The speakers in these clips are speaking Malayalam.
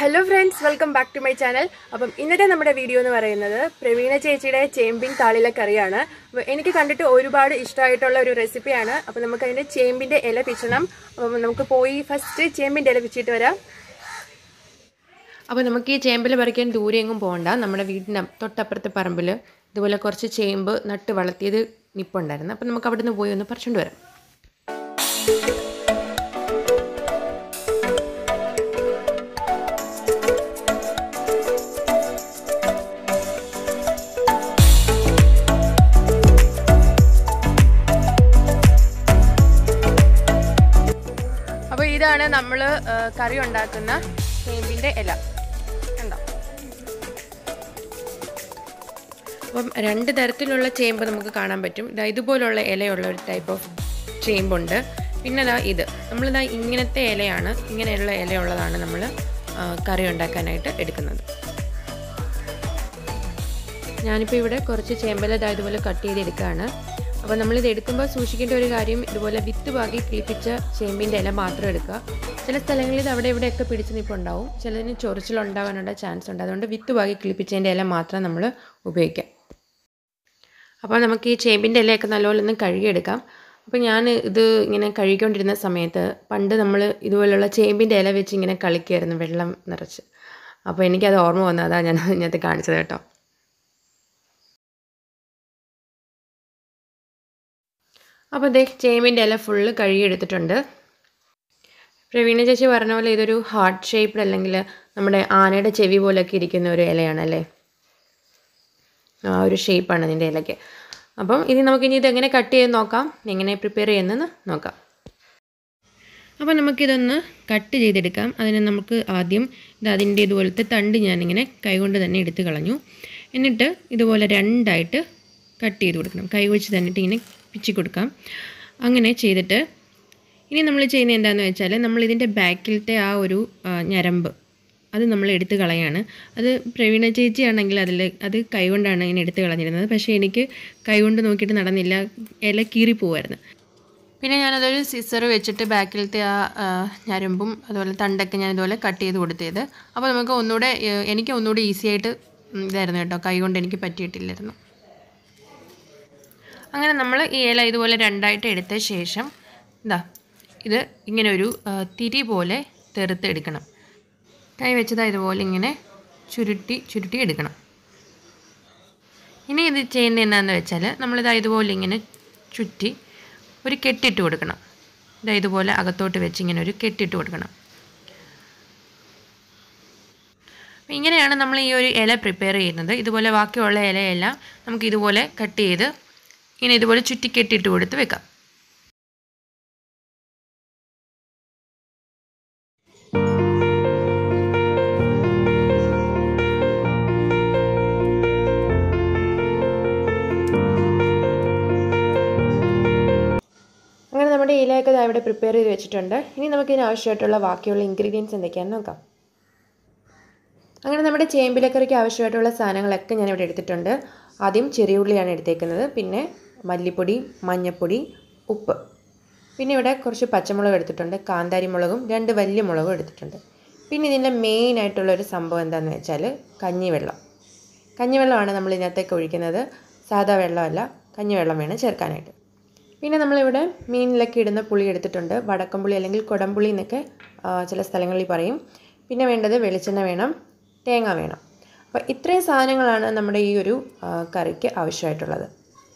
hello friends welcome back to my channel അപ്പം ഇന്നത്തെ നമ്മുടെ വീഡിയോ എന്ന് പറയുന്നത് പ്രവീണ ചേച്ചിയുടെ ചേമ്പിൻ താളിലെ കറിയാണ് അപ്പോൾ എനിക്ക് കണ്ടിട്ട് ഒരുപാട് ഇഷ്ടമായിട്ടുള്ള ഒരു റെസിപ്പിയാണ് അപ്പം നമുക്ക് അതിൻ്റെ ചേമ്പിൻ്റെ ഇല പിച്ചണം അപ്പം നമുക്ക് പോയി ഫസ്റ്റ് ചേമ്പിൻ്റെ ഇല പിച്ചിട്ട് വരാം അപ്പോൾ നമുക്ക് ഈ ചേമ്പിൽ പറിക്കാൻ ദൂരെ എങ്ങും പോകണ്ട നമ്മുടെ വീടിന് തൊട്ടപ്പുറത്തെ പറമ്പിൽ ഇതുപോലെ കുറച്ച് ചേമ്പ് നട്ട് വളർത്തിയത് നിപ്പുണ്ടായിരുന്നു അപ്പോൾ നമുക്ക് അവിടെ നിന്ന് പോയി ഒന്ന് പറിച്ചുകൊണ്ട് വരാം അപ്പോൾ ഇതാണ് നമ്മൾ കറി ഉണ്ടാക്കുന്ന ചേമ്പിൻ്റെ ഇല കണ്ടോ അപ്പം രണ്ട് തരത്തിലുള്ള ചേമ്പ് നമുക്ക് കാണാൻ പറ്റും ഇതാ ഇതുപോലുള്ള ഇലയുള്ള ഒരു ടൈപ്പ് ഓഫ് ചേമ്പുണ്ട് പിന്നെ ഇതാ ഇത് നമ്മളിതാ ഇങ്ങനത്തെ ഇലയാണ് ഇങ്ങനെയുള്ള ഇലയുള്ളതാണ് നമ്മൾ കറി ഉണ്ടാക്കാനായിട്ട് എടുക്കുന്നത് ഞാനിപ്പോൾ ഇവിടെ കുറച്ച് ചേമ്പല ഇതാ ഇതുപോലെ കട്ട് ചെയ്തെടുക്കുകയാണ് അപ്പോൾ നമ്മളിത് എടുക്കുമ്പോൾ സൂക്ഷിക്കേണ്ട ഒരു കാര്യം ഇതുപോലെ വിത്ത് പാകി കിളിപ്പിച്ച ചേമ്പിൻ്റെ ഇല മാത്രം എടുക്കുക ചില സ്ഥലങ്ങളിൽ ഇത് അവിടെ ഇവിടെയൊക്കെ പിടിച്ച് നിൽപ്പുണ്ടാവും ചിലതിന് ചൊറിച്ചിലുണ്ടാകാനുള്ള ചാൻസ് ഉണ്ട് അതുകൊണ്ട് വിത്ത് പാകി കിളിപ്പിച്ചതിൻ്റെ ഇല മാത്രം നമ്മൾ ഉപയോഗിക്കാം അപ്പോൾ നമുക്ക് ഈ ചേമ്പിൻ്റെ ഇലയൊക്കെ നല്ലപോലെ ഒന്ന് കഴുകിയെടുക്കാം അപ്പോൾ ഞാൻ ഇത് ഇങ്ങനെ കഴുകിക്കൊണ്ടിരുന്ന സമയത്ത് പണ്ട് നമ്മൾ ഇതുപോലുള്ള ചേമ്പിൻ്റെ ഇല വെച്ച് ഇങ്ങനെ കളിക്കുമായിരുന്നു വെള്ളം നിറച്ച് അപ്പോൾ എനിക്കത് ഓർമ്മ വന്നു അതാണ് ഞാൻ ഇതിനകത്ത് കാണിച്ചത് കേട്ടോ അപ്പോൾ ദേ ചേമ്പിൻ്റെ ഇല ഫുള്ള് കഴുകിയെടുത്തിട്ടുണ്ട് പ്രവീണ ചേച്ചി പറഞ്ഞ പോലെ ഇതൊരു ഹാർട്ട് ഷേപ്ഡ് അല്ലെങ്കിൽ നമ്മുടെ ആനയുടെ ചെവി പോലൊക്കെ ഇരിക്കുന്ന ഒരു ഇലയാണല്ലേ ആ ഒരു ഷേപ്പാണ് ഇതിൻ്റെ ഇലയ്ക്ക് അപ്പം ഇനി നമുക്കിനി ഇതെങ്ങനെ കട്ട് ചെയ്ത് നോക്കാം എങ്ങനെ പ്രിപ്പയർ ചെയ്യുന്നതെന്ന് നോക്കാം അപ്പോൾ നമുക്കിതൊന്ന് കട്ട് ചെയ്തെടുക്കാം അതിന് നമുക്ക് ആദ്യം ഇത് അതിൻ്റെ ഇതുപോലത്തെ തണ്ട് ഞാനിങ്ങനെ കൈകൊണ്ട് തന്നെ എടുത്ത് കളഞ്ഞു എന്നിട്ട് ഇതുപോലെ രണ്ടായിട്ട് കട്ട് ചെയ്ത് കൊടുക്കണം കൈ വെച്ച് തന്നിട്ട് ഇങ്ങനെ പിച്ചി കൊടുക്കാം അങ്ങനെ ചെയ്തിട്ട് ഇനി നമ്മൾ ചെയ്യുന്നത് എന്താണെന്ന് വെച്ചാൽ നമ്മൾ ഇതിൻ്റെ ബാക്കിലത്തെ ആ ഒരു ഞരമ്പ് അത് നമ്മൾ എടുത്ത് കളയാണ് അത് പ്രവീണ ചേച്ചി ആണെങ്കിൽ അതിൽ അത് കൈകൊണ്ടാണ് ഇങ്ങനെ എടുത്ത് കളഞ്ഞിരുന്നത് പക്ഷേ എനിക്ക് കൈകൊണ്ട് നോക്കിയിട്ട് നടന്നില്ല ഇല കീറി പോവായിരുന്നു പിന്നെ ഞാനതൊരു സിസർ വെച്ചിട്ട് ബാക്കിലത്തെ ആ ഞരമ്പും അതുപോലെ തണ്ടൊക്കെ ഞാൻ ഇതുപോലെ കട്ട് ചെയ്ത് കൊടുത്തത് അപ്പോൾ നമുക്ക് ഒന്നുകൂടെ എനിക്ക് ഒന്നുകൂടെ ഈസി ആയിട്ട് ഇതായിരുന്നു കേട്ടോ കൈ കൊണ്ട് എനിക്ക് പറ്റിയിട്ടില്ലായിരുന്നു അങ്ങനെ നമ്മൾ ഈ ഇല ഇതുപോലെ രണ്ടായിട്ട് എടുത്ത ശേഷം ഇതാ ഇത് ഇങ്ങനെ ഒരു തിരി പോലെ തെറുത്ത് എടുക്കണം കൈ വെച്ചതാ ഇതുപോലെ ഇങ്ങനെ ചുരുട്ടി ചുരുട്ടി എടുക്കണം ഇനി ഇത് ചെയ്യുന്നത് എന്താണെന്ന് വെച്ചാൽ നമ്മളിതാ ഇതുപോലെ ഇങ്ങനെ ചുറ്റി ഒരു കെട്ടിട്ട് കൊടുക്കണം ഇതാ ഇതുപോലെ അകത്തോട്ട് വെച്ച് ഇങ്ങനെ ഒരു കെട്ടിട്ട് കൊടുക്കണം ഇങ്ങനെയാണ് നമ്മൾ ഈ ഒരു ഇല പ്രിപ്പയർ ചെയ്യുന്നത് ഇതുപോലെ ബാക്കിയുള്ള ഇലയെല്ലാം നമുക്ക് ഇതുപോലെ കട്ട് ചെയ്ത് ഇങ്ങനെ ഇതുപോലെ ചുറ്റി കെട്ടിയിട്ട് കൊടുത്ത് വെക്കാം അങ്ങനെ നമ്മുടെ ഇലയൊക്കെ ഇവിടെ പ്രിപ്പയർ ചെയ്ത് വെച്ചിട്ടുണ്ട് ഇനി നമുക്കിതിന് ആവശ്യമായിട്ടുള്ള ബാക്കിയുള്ള ഇൻഗ്രീഡിയൻസ് എന്തൊക്കെയാണെന്ന് നോക്കാം അങ്ങനെ നമ്മുടെ ചേമ്പിലക്കറിക്ക് ആവശ്യമായിട്ടുള്ള സാധനങ്ങളൊക്കെ ഞാൻ ഇവിടെ എടുത്തിട്ടുണ്ട് ആദ്യം ചെറിയ ഉള്ളിയാണ് എടുത്തേക്കുന്നത് പിന്നെ മല്ലിപ്പൊടി മഞ്ഞൾപ്പൊടി ഉപ്പ് പിന്നെ ഇവിടെ കുറച്ച് പച്ചമുളക് എടുത്തിട്ടുണ്ട് കാന്താരി മുളകും രണ്ട് വലിയ മുളകും എടുത്തിട്ടുണ്ട് പിന്നെ ഇതിൻ്റെ മെയിൻ ആയിട്ടുള്ള ഒരു സംഭവം എന്താണെന്ന് വെച്ചാൽ കഞ്ഞിവെള്ളം കഞ്ഞിവെള്ളമാണ് നമ്മൾ ഇതിനകത്തേക്ക് ഒഴിക്കുന്നത് സാധാ വെള്ളമല്ല കഞ്ഞിവെള്ളം വേണം ചേർക്കാനായിട്ട് പിന്നെ നമ്മളിവിടെ മീനിലൊക്കെ ഇടുന്ന പുളി എടുത്തിട്ടുണ്ട് വടക്കംപുളി അല്ലെങ്കിൽ കുടംപുളി എന്നൊക്കെ ചില സ്ഥലങ്ങളിൽ പറയും പിന്നെ വേണ്ടത് വെളിച്ചെണ്ണ വേണം തേങ്ങ വേണം അപ്പോൾ ഇത്രയും സാധനങ്ങളാണ് നമ്മുടെ ഈ ഒരു കറിക്ക് ആവശ്യമായിട്ടുള്ളത്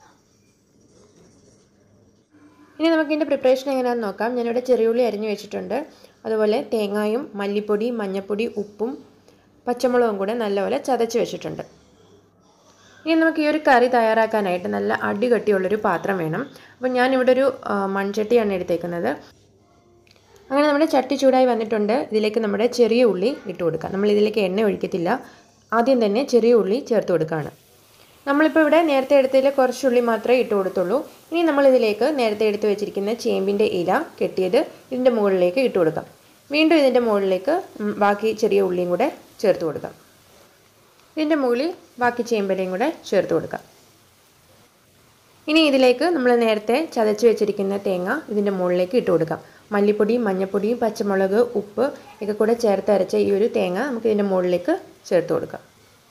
ഇനി നമുക്കിതിൻ്റെ പ്രിപ്പറേഷൻ എങ്ങനെയാണെന്ന് നോക്കാം ഞാനിവിടെ ചെറിയുള്ളി അരിഞ്ഞു വെച്ചിട്ടുണ്ട് അതുപോലെ തേങ്ങായും മല്ലിപ്പൊടി മഞ്ഞൾപ്പൊടി ഉപ്പും പച്ചമുളകും കൂടെ നല്ലപോലെ ചതച്ച് വെച്ചിട്ടുണ്ട് ഇനി നമുക്ക് ഈ ഒരു കറി തയ്യാറാക്കാനായിട്ട് നല്ല അടികട്ടിയുള്ളൊരു പാത്രം വേണം അപ്പോൾ ഞാനിവിടെ ഒരു മൺചട്ടിയാണ് എടുത്തേക്കുന്നത് അങ്ങനെ നമ്മുടെ ചട്ടി ചൂടായി വന്നിട്ടുണ്ട് ഇതിലേക്ക് നമ്മുടെ ചെറിയ ഉള്ളി ഇട്ട് കൊടുക്കാം നമ്മൾ ഇതിലേക്ക് എണ്ണ ഒഴിക്കത്തില്ല ആദ്യം തന്നെ ചെറിയ ഉള്ളി ചേർത്ത് കൊടുക്കുകയാണ് നമ്മളിപ്പോൾ ഇവിടെ നേരത്തെ എടുത്തതിൽ കുറച്ച് ഉള്ളി മാത്രമേ ഇട്ട് കൊടുത്തുള്ളൂ ഇനി നമ്മളിതിലേക്ക് നേരത്തെ എടുത്ത് വെച്ചിരിക്കുന്ന ചേമ്പിൻ്റെ ഇല കെട്ടിയത് ഇതിൻ്റെ മുകളിലേക്ക് ഇട്ട് കൊടുക്കാം വീണ്ടും ഇതിൻ്റെ മുകളിലേക്ക് ബാക്കി ചെറിയ ഉള്ളിയും കൂടെ ചേർത്ത് കൊടുക്കാം ഇതിൻ്റെ മുകളിൽ ബാക്കി ചേമ്പലയും കൂടെ ചേർത്ത് കൊടുക്കാം ഇനി ഇതിലേക്ക് നമ്മൾ നേരത്തെ ചതച്ച് വെച്ചിരിക്കുന്ന തേങ്ങ ഇതിൻ്റെ മുകളിലേക്ക് ഇട്ട് കൊടുക്കാം മല്ലിപ്പൊടിയും മഞ്ഞൾപ്പൊടിയും പച്ചമുളക് ഉപ്പ് ഒക്കെ കൂടെ ചേർത്ത് അരച്ച ഈ ഒരു തേങ്ങ നമുക്ക് ഇതിൻ്റെ മുകളിലേക്ക് ചേർത്ത് കൊടുക്കാം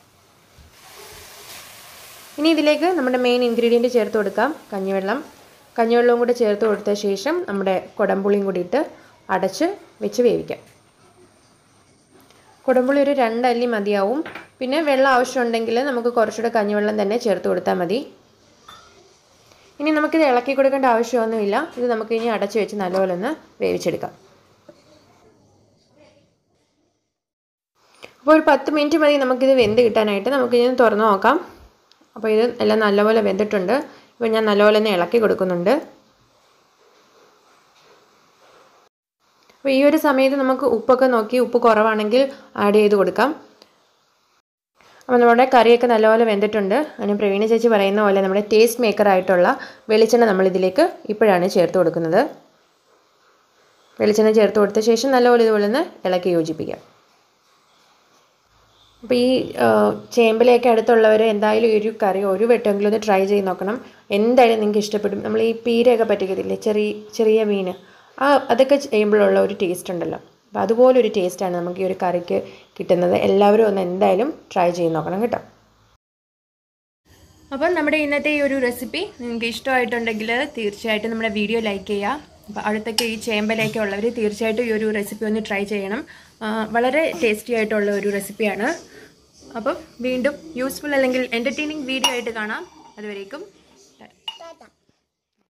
ഇനി ഇതിലേക്ക് നമ്മുടെ മെയിൻ ഇൻഗ്രീഡിയൻറ്റ് ചേർത്ത് കൊടുക്കാം കഞ്ഞിവെള്ളം കഞ്ഞിവെള്ളവും കൂടെ ചേർത്ത് കൊടുത്ത ശേഷം നമ്മുടെ കുടംപുളിയും കൂടി ഇട്ട് അടച്ച് വെച്ച് വേവിക്കാം കുടംപുളി ഒരു രണ്ടല്ലി മതിയാവും പിന്നെ വെള്ളം ആവശ്യമുണ്ടെങ്കിൽ നമുക്ക് കുറച്ചുകൂടെ കഞ്ഞിവെള്ളം തന്നെ ചേർത്ത് കൊടുത്താൽ മതി ഇനി നമുക്കിത് ഇളക്കി കൊടുക്കേണ്ട ആവശ്യമൊന്നുമില്ല ഇത് നമുക്ക് ഇനി അടച്ച് വെച്ച് നല്ലപോലെ ഒന്ന് വേവിച്ചെടുക്കാം അപ്പോൾ ഒരു പത്ത് മിനിറ്റ് മതി നമുക്കിത് വെന്ത് കിട്ടാനായിട്ട് നമുക്കിത് തുറന്ന് നോക്കാം അപ്പോൾ ഇത് എല്ലാം നല്ലപോലെ വെന്തിട്ടുണ്ട് ഇപ്പോൾ ഞാൻ നല്ലപോലെ തന്നെ ഇളക്കി കൊടുക്കുന്നുണ്ട് അപ്പോൾ ഈ ഒരു സമയത്ത് നമുക്ക് ഉപ്പൊക്കെ നോക്കി ഉപ്പ് കുറവാണെങ്കിൽ ആഡ് ചെയ്ത് കൊടുക്കാം അപ്പോൾ നമ്മുടെ കറിയൊക്കെ നല്ലപോലെ വെന്തിട്ടുണ്ട് അതിന് പ്രവീണ ചേച്ചി പറയുന്ന പോലെ നമ്മുടെ ടേസ്റ്റ് മേക്കർ ആയിട്ടുള്ള വെളിച്ചെണ്ണ നമ്മളിതിലേക്ക് ഇപ്പോഴാണ് ചേർത്ത് കൊടുക്കുന്നത് വെളിച്ചെണ്ണ ചേർത്ത് കൊടുത്ത ശേഷം നല്ലപോലെ ഇതുപോലെ ഒന്ന് ഇളക്കി യോജിപ്പിക്കാം അപ്പോൾ ഈ ചേമ്പിലേക്ക് അടുത്തുള്ളവർ എന്തായാലും ഈ ഒരു കറി ഒരു വട്ടമെങ്കിലും ഒന്ന് ട്രൈ ചെയ്ത് നോക്കണം എന്തായാലും നിങ്ങൾക്ക് ഇഷ്ടപ്പെടും നമ്മൾ ഈ പീരയൊക്കെ പറ്റിക്കത്തില്ലേ ചെറിയ ചെറിയ മീൻ ആ അതൊക്കെ ചെയ്യുമ്പോഴുള്ള ഒരു ടേസ്റ്റ് ഉണ്ടല്ലോ അപ്പോൾ അതുപോലൊരു ടേസ്റ്റാണ് നമുക്ക് ഈ ഒരു കറിക്ക് കിട്ടുന്നത് എല്ലാവരും ഒന്ന് എന്തായാലും ട്രൈ ചെയ്ത് നോക്കണം കേട്ടോ അപ്പം നമ്മുടെ ഇന്നത്തെ ഈ ഒരു റെസിപ്പി നിങ്ങൾക്ക് ഇഷ്ടമായിട്ടുണ്ടെങ്കിൽ തീർച്ചയായിട്ടും നമ്മുടെ വീഡിയോ ലൈക്ക് ചെയ്യുക അപ്പോൾ അടുത്തൊക്കെ ഈ ചേമ്പലൊക്കെ ഉള്ളവർ തീർച്ചയായിട്ടും ഈ ഒരു റെസിപ്പി ഒന്ന് ട്രൈ ചെയ്യണം ആ, വളരെ ടേസ്റ്റി ആയിട്ടുള്ള ഒരു റെസിപ്പിയാണ് അപ്പം വീണ്ടും യൂസ്ഫുൾ അല്ലെങ്കിൽ എൻ്റർടൈനിങ് വീഡിയോ ആയിട്ട് കാണാം അതുവരേക്കും